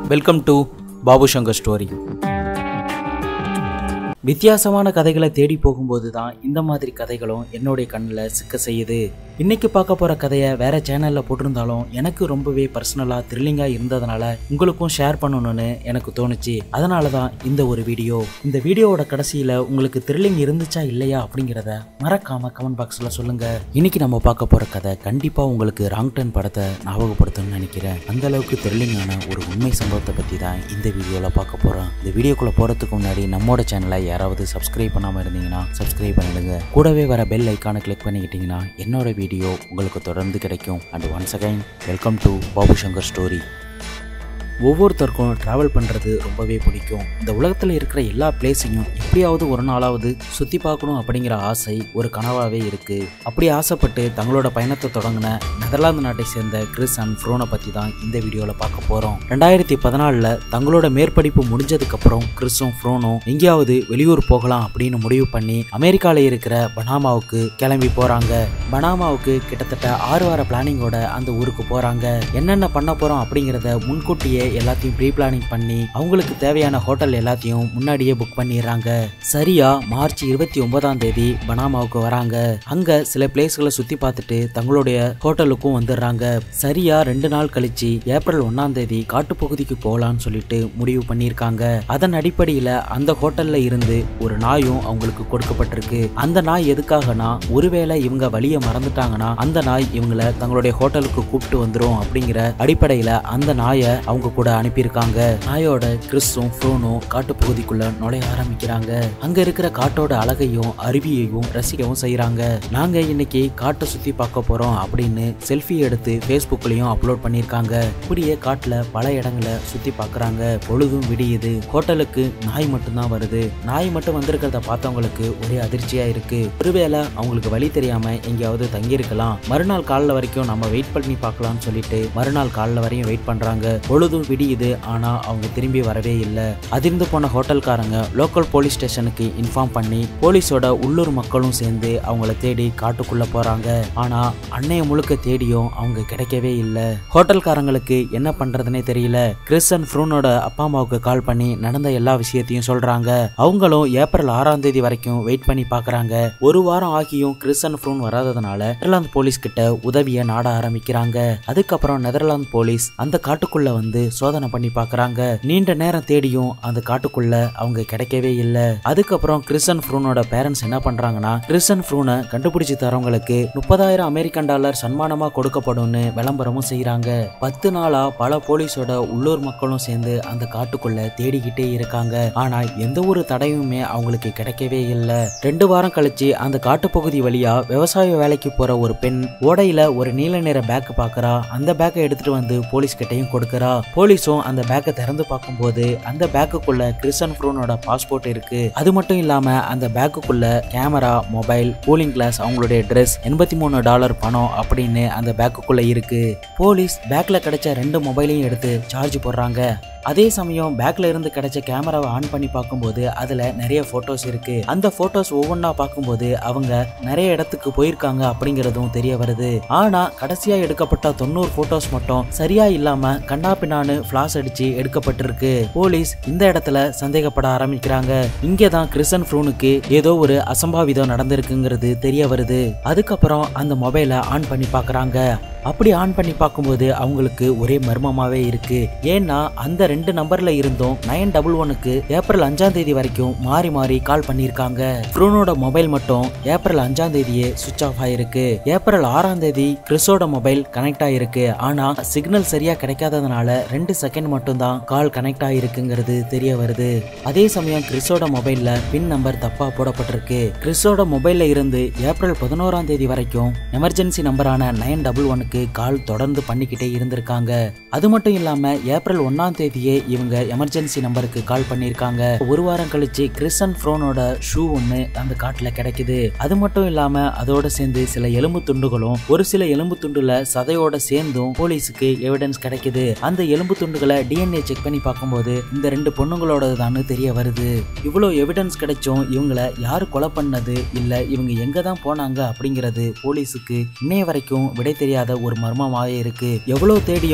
welcome to Babu Shankar story வித்தியாசமான கதைகளை தேடி போகும்போது தான் இந்த மாதிரி கதைகளும் என்னுடைய கண்ணில் சிக்க செய்யுது இன்னைக்கு பார்க்க போற கதையை வேற சேனல்ல போட்டிருந்தாலும் எனக்கு ரொம்பவே பர்சனலா த்ரில்லிங்கா இருந்ததுனால உங்களுக்கும் ஷேர் பண்ணணும்னு எனக்கு தோணுச்சு அதனால தான் இந்த ஒரு வீடியோ இந்த வீடியோவோட கடைசியில உங்களுக்கு த்ரில்லிங் இருந்துச்சா இல்லையா அப்படிங்கிறத மறக்காம கமெண்ட் பாக்ஸ்ல சொல்லுங்க இன்னைக்கு நம்ம பார்க்க போற கதை கண்டிப்பா உங்களுக்கு ராங் டர்ன் படத்தை ஞாபகப்படுத்தணும்னு நினைக்கிறேன் அந்த அளவுக்கு த்ரில்லிங்கான ஒரு உண்மை சம்பவத்தை பத்தி தான் இந்த வீடியோல பார்க்க போறோம் இந்த வீடியோக்குள்ள போறதுக்கு முன்னாடி நம்மோட சேனலை யாராவது சப்ஸ்கிரைப் பண்ணாம இருந்தீங்கன்னா சப்ஸ்கிரைப் பண்ணிடுங்க கூடவே வர பெல் ஐக்கானை கிளிக் பண்ணிக்கிட்டீங்கன்னா என்னோட வீடியோ உங்களுக்கு தொடர்ந்து கிடைக்கும் and once again welcome to Babu Shankar story ஒவ்வொருத்தருக்கும் ட்ராவல் பண்ணுறது ரொம்பவே பிடிக்கும் இந்த உலகத்தில் இருக்கிற எல்லா பிளேஸையும் எப்படியாவது ஒரு நாளாவது சுற்றி பார்க்கணும் அப்படிங்கிற ஆசை ஒரு கனவாகவே இருக்குது அப்படி ஆசைப்பட்டு தங்களோட பயணத்தை தொடங்கின நெதர்லாந்து நாட்டை சேர்ந்த கிறிஸ் அண்ட் ஃப்ரோனை பற்றி தான் இந்த வீடியோவில் பார்க்க போகிறோம் ரெண்டாயிரத்தி பதினாலில் தங்களோட மேற்படிப்பு முடிஞ்சதுக்கப்புறம் கிறிஸும் ஃப்ரோனும் எங்கேயாவது வெளியூர் போகலாம் அப்படின்னு முடிவு பண்ணி அமெரிக்காவில் இருக்கிற பனாமாவுக்கு கிளம்பி போகிறாங்க பனாமாவுக்கு கிட்டத்தட்ட ஆறு வார பிளானிங்கோட அந்த ஊருக்கு போகிறாங்க என்னென்ன பண்ண போகிறோம் அப்படிங்கிறத முன்கூட்டியே எல்லாத்தையும் ப்ரீ பிளானிங் பண்ணி அவங்களுக்கு தேவையான ஹோட்டல் எல்லாத்தையும் முன்னாடியே புக் பண்ணிடுறாங்க சரியா மார்ச் இருபத்தி ஒன்பதாம் தேதி பனாமாவுக்கு வராங்க அங்க சில பிளேஸ்களை சுத்தி பார்த்துட்டு தங்களுடைய ஹோட்டலுக்கும் வந்துடுறாங்க சரியா ரெண்டு நாள் கழிச்சு ஏப்ரல் ஒன்னாம் தேதி காட்டுப்பகுதிக்கு போகலான்னு சொல்லிட்டு முடிவு பண்ணியிருக்காங்க அதன் அடிப்படையில அந்த ஹோட்டல்ல இருந்து ஒரு நாயும் அவங்களுக்கு கொடுக்கப்பட்டிருக்கு அந்த நாய் எதுக்காகனா ஒருவேளை இவங்க வழியை மறந்துட்டாங்கன்னா அந்த நாய் இவங்களை தங்களுடைய ஹோட்டலுக்கு கூப்பிட்டு வந்துரும் அப்படிங்கிற அடிப்படையில அந்த நாயை அவங்க கூட அனுப்பியிருக்காங்க நாயோட கிறிஸும் ஃப்ரோனும் காட்டுப்பகுதிக்குள்ள நுழைய ஆரம்பிக்கிறாங்க அங்க இருக்கிற காட்டோட அழகையும் அருவியையும் ரசிக்கவும் செய்யறாங்க நாங்க இன்னைக்கு காட்டை சுத்தி பார்க்க போறோம் அப்படின்னு செல்ஃபி எடுத்து ஃபேஸ்புக்லயும் அப்லோட் பண்ணியிருக்காங்க இப்படியே காட்டுல பல இடங்களை சுத்தி பார்க்கறாங்க பொழுதும் விடியுது ஹோட்டலுக்கு நாய் மட்டும்தான் வருது நாய் மட்டும் வந்திருக்கிறத பார்த்தவங்களுக்கு ஒரே அதிர்ச்சியா இருக்கு ஒருவேளை அவங்களுக்கு வழி தெரியாம எங்கேயாவது தங்கியிருக்கலாம் மறுநாள் காலைல வரைக்கும் நம்ம வெயிட் பண்ணி பார்க்கலாம்னு சொல்லிட்டு மறுநாள் காலைல வரையும் வெயிட் பண்றாங்க பொழுதும் விடியுது ஆனா அவங்க திரும்பி வரவே இல்லை அதிர்ந்து போன ஹோட்டல்காரங்க லோக்கல் போலீஸ் ஸ்டேஷனுக்கு இன்ஃபார்ம் பண்ணி போலீஸோட உள்ளூர் மக்களும் சேர்ந்து அவங்கள தேடி காட்டுக்குள்ள போறாங்க ஆனா அன்னைய முழுக்க தேடியும் அவங்க கிடைக்கவே இல்லை ஹோட்டல்காரங்களுக்கு என்ன பண்றதுனே தெரியல கிறிஸ் அண்ட் ஃப்ரூனோட அப்பா அம்மாவுக்கு கால் பண்ணி நடந்த எல்லா விஷயத்தையும் சொல்றாங்க அவங்களும் ஏப்ரல் ஆறாம் தேதி வரைக்கும் வெயிட் பண்ணி பார்க்கறாங்க ஒரு வாரம் ஆகியும் கிறிஸ் அண்ட் ஃப்ரூன் வராததுனால நெதர்லாந்து போலீஸ் கிட்ட உதவியை நாட ஆரம்பிக்கிறாங்க அதுக்கப்புறம் நெதர்லாந்து போலீஸ் அந்த காட்டுக்குள்ள வந்து சோதனை பண்ணி பார்க்கறாங்க நீண்ட நேரம் தேடியும் அந்த காட்டுக்குள்ள அவங்க கிடைக்கவே இல்லை அதுக்கப்புறம் கிறிஸ் அண்ட் ஃப்ரூனோட பேரண்ட்ஸ் என்ன பண்றாங்கன்னா கிறிஸ் அண்ட் ஃப்ரூனை கண்டுபிடிச்சு தரவங்களுக்கு முப்பதாயிரம் அமெரிக்கன் டாலர் சன்மானமா கொடுக்கப்படும்னு விளம்பரமும் செய்யறாங்க பத்து நாளா பல போலீஸோட உள்ளூர் மக்களும் சேர்ந்து அந்த காட்டுக்குள்ள தேடிக்கிட்டே இருக்காங்க ஆனா எந்த ஒரு தடையுமே அவங்களுக்கு கிடைக்கவே இல்லை ரெண்டு வாரம் கழிச்சு அந்த காட்டுப்பகுதி வழியா விவசாய வேலைக்கு போற ஒரு பெண் ஓடையில ஒரு நீல நிற பேக் பாக்குறா அந்த பேக்கை எடுத்துட்டு வந்து போலீஸ் கிட்டையும் கொடுக்கறா போலீஸும் அந்த பேக்கை திறந்து பார்க்கும்போது அந்த பேக்குக்குள்ள கிறிஸ்டன் ஃப்ரூனோட பாஸ்போர்ட் இருக்கு அது மட்டும் இல்லாம அந்த பேக்குக்குள்ள கேமரா மொபைல் கூலிங் கிளாஸ் அவங்களுடைய ட்ரெஸ் எண்பத்தி மூணு டாலர் பணம் அப்படின்னு அந்த பேக்குக்குள்ள இருக்கு போலீஸ் பேக்ல கிடைச்ச ரெண்டு மொபைலையும் எடுத்து சார்ஜ் போடுறாங்க அதே சமயம் பேக்ல இருந்து கிடைச்ச கேமராவை ஆன் பண்ணி பார்க்கும்போது அதுல நிறைய போட்டோஸ் இருக்கு அந்த போட்டோஸ் ஒவ்வொன்றா பார்க்கும்போது அவங்க நிறைய இடத்துக்கு போயிருக்காங்க அப்படிங்கறதும் தெரிய வருது ஆனா கடைசியா எடுக்கப்பட்ட தொண்ணூறு போட்டோஸ் மட்டும் சரியா இல்லாம கண்ணா பின்னான்னு பிளாஸ் அடிச்சு எடுக்கப்பட்டிருக்கு போலீஸ் இந்த இடத்துல சந்தேகப்பட ஆரம்பிக்கிறாங்க இங்கதான் கிறிஸ்டன் ஃப்ரூனுக்கு ஏதோ ஒரு அசம்பாவிதம் நடந்திருக்குங்கிறது தெரிய வருது அதுக்கப்புறம் அந்த மொபைலை ஆன் பண்ணி பார்க்கறாங்க அப்படி ஆன் பண்ணி பார்க்கும்போது அவங்களுக்கு ஒரே மர்மமாவே இருக்கு ஏன்னா அந்த ரெண்டு நம்பர்ல இருந்தும் நைன் டபுள் ஒனுக்கு ஏப்ரல் அஞ்சாம் தேதி வரைக்கும் மாறி மாறி கால் பண்ணியிருக்காங்க ஃப்ரூனோட மொபைல் மட்டும் ஏப்ரல் அஞ்சாம் தேதியே சுவிச் ஆஃப் ஆயிருக்கு ஏப்ரல் ஆறாம் தேதி கிறிஸோட மொபைல் கனெக்ட் ஆயிருக்கு ஆனா சிக்னல் சரியா கிடைக்காததுனால ரெண்டு செகண்ட் மட்டும் தான் கால் கனெக்ட் ஆயிருக்குங்கிறது தெரிய வருது அதே சமயம் கிறிஸோட மொபைல்ல பின் நம்பர் தப்பா போடப்பட்டிருக்கு கிறிஸோட மொபைல்ல இருந்து ஏப்ரல் பதினோராம் தேதி வரைக்கும் எமர்ஜென்சி நம்பரான நைன் டபுள் ஒனுக்கு கால் தொடர்ந்து பண்ணிக்கிட்டே இருந்திருக்காங்க அது மட்டும் இல்லாம ஏப்ரல் ஒன்னாம் தேதியே இவங்க எமர்ஜென்சி நம்பருக்கு கால் பண்ணியிருக்காங்க ஒரு வாரம் கழிச்சு கிறிஸ் அண்ட் ஃப்ரோனோட ஷூ ஒன்று அந்த காட்டுல கிடைக்குது அது மட்டும் இல்லாம அதோட சேர்ந்து சில எலும்பு துண்டுகளும் ஒரு சில எலும்பு துண்டுல சதையோட சேர்ந்தும் போலீஸுக்கு எவிடன்ஸ் கிடைக்குது அந்த எலும்பு துண்டுகளை டிஎன்ஏ செக் பண்ணி பார்க்கும்போது இந்த ரெண்டு பொண்ணுங்களோடதுதான்னு தெரிய வருது இவ்வளோ எவிடன்ஸ் கிடைச்சும் இவங்களை யாரு கொலை பண்ணது இல்ல இவங்க எங்க தான் போனாங்க அப்படிங்கிறது போலீஸுக்கு இன்னைய வரைக்கும் விடை தெரியாத ஒரு மர்மமாவே இருக்கு எவ்வளவு தேடியும் காட்டுல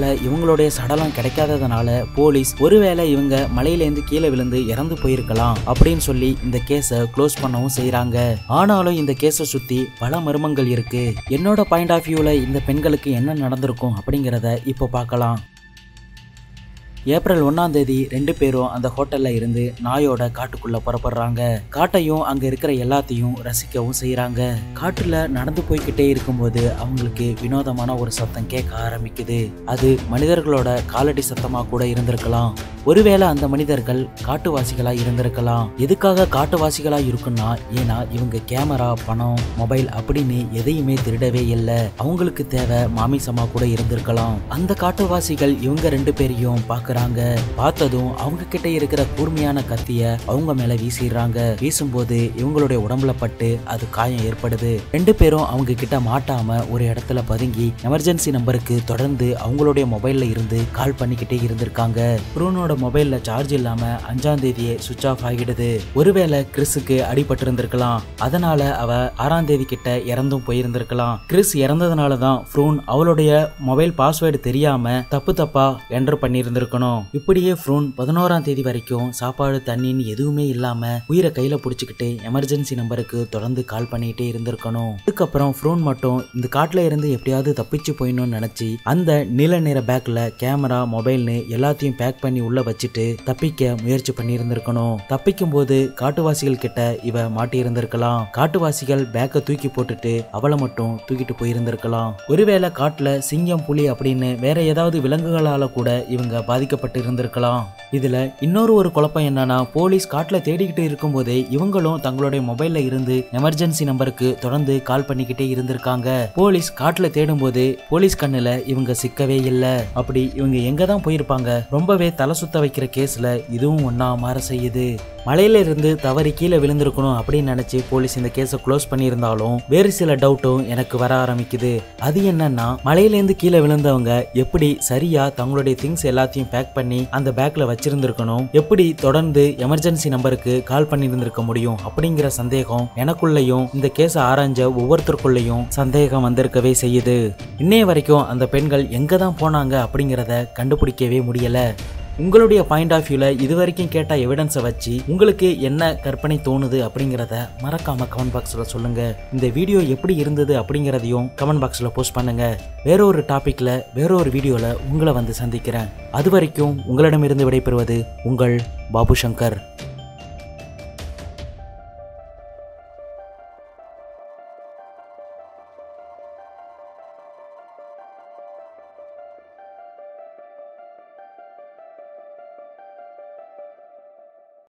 இடத்துல இவங்களுடைய சடலம் கிடைக்காததுனால போலீஸ் ஒருவேளை இவங்க மலையிலேருந்து கீழே விழுந்து இறந்து போயிருக்கலாம் அப்படின்னு சொல்லி இந்த கேஸை க்ளோஸ் பண்ணவும் செய்றாங்க ஆனாலும் இந்த கேஸை சுத்தி பல மர்மங்கள் இருக்கு என்னோட பாயிண்ட் ஆஃப் வியூல இந்த பெண்களுக்கு என்ன நடந்திருக்கும் அப்படிங்கிறத இப்போ பார்க்கலாம் ஏப்ரல் ஒன்னாம் தேதி ரெண்டு பேரும் அந்த ஹோட்டல்ல இருந்து நாயோட காட்டுக்குள்ள புறப்படுறாங்க காட்டையும் அங்க இருக்கிற எல்லாத்தையும் ரசிக்கவும் செய்யறாங்க காட்டுல நடந்து போய்கிட்டே இருக்கும்போது அவங்களுக்கு வினோதமான ஒரு சத்தம் கேட்க ஆரம்பிக்குது அது மனிதர்களோட காலடி சத்தமா கூட இருந்திருக்கலாம் ஒருவேளை அந்த மனிதர்கள் காட்டுவாசிகளா இருந்திருக்கலாம் எதுக்காக காட்டுவாசிகளா இருக்குன்னா ஏன்னா இவங்க கேமரா பணம் மொபைல் அப்படின்னு எதையுமே திருடவே இல்லை அவங்களுக்கு தேவை மாமிசமா கூட இருந்திருக்கலாம் அந்த காட்டுவாசிகள் இவங்க ரெண்டு பேரையும் பாக்குறாங்க பார்த்ததும் அவங்க கிட்ட இருக்கிற கூர்மையான கத்திய அவங்க மேல வீசிடுறாங்க வீசும்போது இவங்களுடைய உடம்புல பட்டு அது காயம் ஏற்படுது ரெண்டு பேரும் அவங்க கிட்ட மாட்டாம ஒரு இடத்துல பதுங்கி எமர்ஜென்சி நம்பருக்கு தொடர்ந்து அவங்களுடைய மொபைல்ல இருந்து கால் பண்ணிக்கிட்டே இருந்திருக்காங்க ப்ரூனோட மொபைல்ல சார்ஜ் இல்லாம அஞ்சாம் தேதியே சுவிச் ஆஃப் ஆகிடுது ஒருவேளை கிறிஸுக்கு அடிபட்டு இருந்திருக்கலாம் அதனால அவ ஆறாம் தேதி கிட்ட இறந்தும் போயிருந்திருக்கலாம் கிறிஸ் இறந்ததுனால தான் ஃப்ரூன் அவளுடைய மொபைல் பாஸ்வேர்டு தெரியாம தப்பு தப்பா என்டர் பண்ணியிருந்திருக்கணும் இப்படியே ஃப்ரூன் பதினோராம் தேதி வரைக்கும் சாப்பாடு தண்ணின்னு எதுவுமே இல்லாம உயிரை கையில புடிச்சுக்கிட்டு எமர்ஜென்சி நம்பருக்கு தொடர்ந்து கால் பண்ணிட்டே இருந்திருக்கணும் அதுக்கப்புறம் ஃப்ரூன் மட்டும் இந்த காட்டுல இருந்து எப்படியாவது தப்பிச்சு போயிடணும்னு நினைச்சு அந்த நீல நிற பேக்ல கேமரா மொபைல்னு எல்லாத்தையும் பேக் பண்ணி உள்ள வச்சுட்டு தப்பிக்க முயற்சி பண்ணியிருந்திருக்கணும் தப்பிக்கும் போது காட்டுவாசிகள் கிட்ட இவ மாட்டி இருந்திருக்கலாம் காட்டுவாசிகள் பேக்கை தூக்கி போட்டுட்டு அவளை மட்டும் தூக்கிட்டு போயிருந்திருக்கலாம் ஒருவேளை காட்டுல சிங்கம் புலி அப்படின்னு வேற ஏதாவது விலங்குகளால கூட இவங்க பாதிக்கப்பட்டு இருந்திருக்கலாம் இதுல இன்னொரு ஒரு குழப்பம் என்னன்னா போலீஸ் காட்டுல தேடிக்கிட்டு இருக்கும்போதே இவங்களும் தங்களுடைய மொபைல்ல இருந்து எமர்ஜென்சி நம்பருக்கு தொடர்ந்து கால் பண்ணிக்கிட்டே இருந்திருக்காங்க போலீஸ் காட்டுல தேடும் போது போலீஸ் கண்ணுல இவங்க சிக்கவே இல்ல அப்படி இவங்க எங்க தான் போயிருப்பாங்க ரொம்பவே தலை சுத்த வைக்கிற கேஸ்ல இதுவும் ஒன்னா மாற செய்யுது மலையில இருந்து தவறி கீழே விழுந்திருக்கணும் அப்படின்னு நினைச்சு போலீஸ் இந்த கேஸை க்ளோஸ் பண்ணியிருந்தாலும் வேறு சில டவுட்டும் எனக்கு வர ஆரம்பிக்குது அது என்னன்னா மலையிலேருந்து கீழே விழுந்தவங்க எப்படி சரியா தங்களுடைய திங்ஸ் எல்லாத்தையும் பேக் பண்ணி அந்த பேக்ல வச்சிருந்திருக்கணும் எப்படி தொடர்ந்து எமர்ஜென்சி நம்பருக்கு கால் பண்ணியிருந்திருக்க முடியும் அப்படிங்கிற சந்தேகம் எனக்குள்ளேயும் இந்த கேஸை ஆராய்ஞ்ச ஒவ்வொருத்தருக்குள்ளேயும் சந்தேகம் வந்திருக்கவே செய்யுது இன்னைய வரைக்கும் அந்த பெண்கள் எங்க தான் போனாங்க அப்படிங்கிறத கண்டுபிடிக்கவே முடியல உங்களுடைய பாயிண்ட் ஆஃப் வியூல இது வரைக்கும் கேட்ட எவிடன்ஸை வச்சு உங்களுக்கு என்ன கற்பனை தோணுது அப்படிங்கிறத மறக்காம கமெண்ட் பாக்ஸில் சொல்லுங்க இந்த வீடியோ எப்படி இருந்தது அப்படிங்கிறதையும் கமெண்ட் பாக்ஸில் போஸ்ட் பண்ணுங்க வேற ஒரு டாபிக்ல வேற ஒரு வீடியோல உங்களை வந்து சந்திக்கிறேன் அது வரைக்கும் உங்களிடமிருந்து விடைபெறுவது உங்கள் பாபு சங்கர்